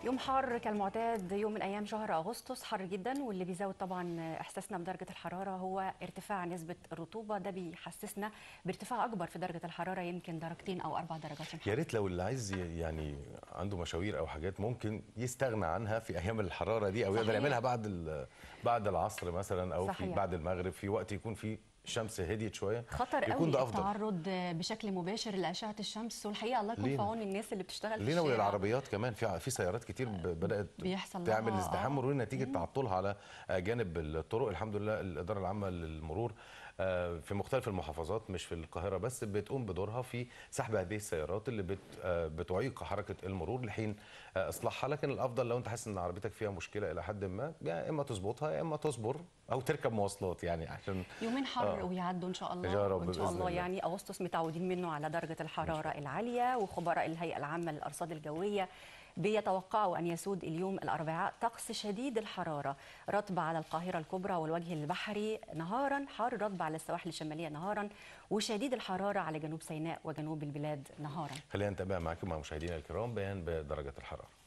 يوم حار كالمعتاد يوم من ايام شهر اغسطس حر جدا واللي بيزود طبعا احساسنا بدرجه الحراره هو ارتفاع نسبه الرطوبه ده بيحسسنا بارتفاع اكبر في درجه الحراره يمكن درجتين او اربع درجات يا ريت لو اللي عايز ي- يعني عنده مشاوير او حاجات ممكن يستغنى عنها في ايام الحراره دي او يقدر صحيح. يعملها بعد ال- بعد العصر مثلا او في صحيح. بعد المغرب في وقت يكون فيه الشمس هديت شويه خطر يكون قوي ده افضل التعرض بشكل مباشر لاشعه الشمس والحقيقه الله يكون في لينا. عون الناس اللي بتشتغل في لينا الشارع وللعربيات كمان في في سيارات كتير ب- بدات بيحصل تعمل لها- ازدحام آه. مروري نتيجه تعطلها على آه، جانب الطرق الحمد لله الاداره العامه للمرور آه، في مختلف المحافظات مش في القاهره بس بتقوم بدورها في سحب هذه السيارات اللي بت آه، بتعيق حركه المرور لحين آه، اصلاحها لكن الافضل لو انت حاسس ان عربيتك فيها مشكله الى حد ما يا اما تظبطها يا اما تصبر او تركب مواصلات يعني عشان يومين حر آه. ويعدوا ان شاء الله يا رب وان شاء بإذن الله الله. يعني اغسطس متعودين منه على درجه الحراره العاليه وخبراء الهيئه العامه للارصاد الجويه بيتوقعوا ان يسود اليوم الاربعاء طقس شديد الحراره رطب على القاهره الكبرى والوجه البحري نهارا حار رطب على السواحل الشماليه نهارا وشديد الحراره على جنوب سيناء وجنوب البلاد نهارا خلينا نتابع معاكم مع مشاهدينا الكرام بيان بدرجه الحراره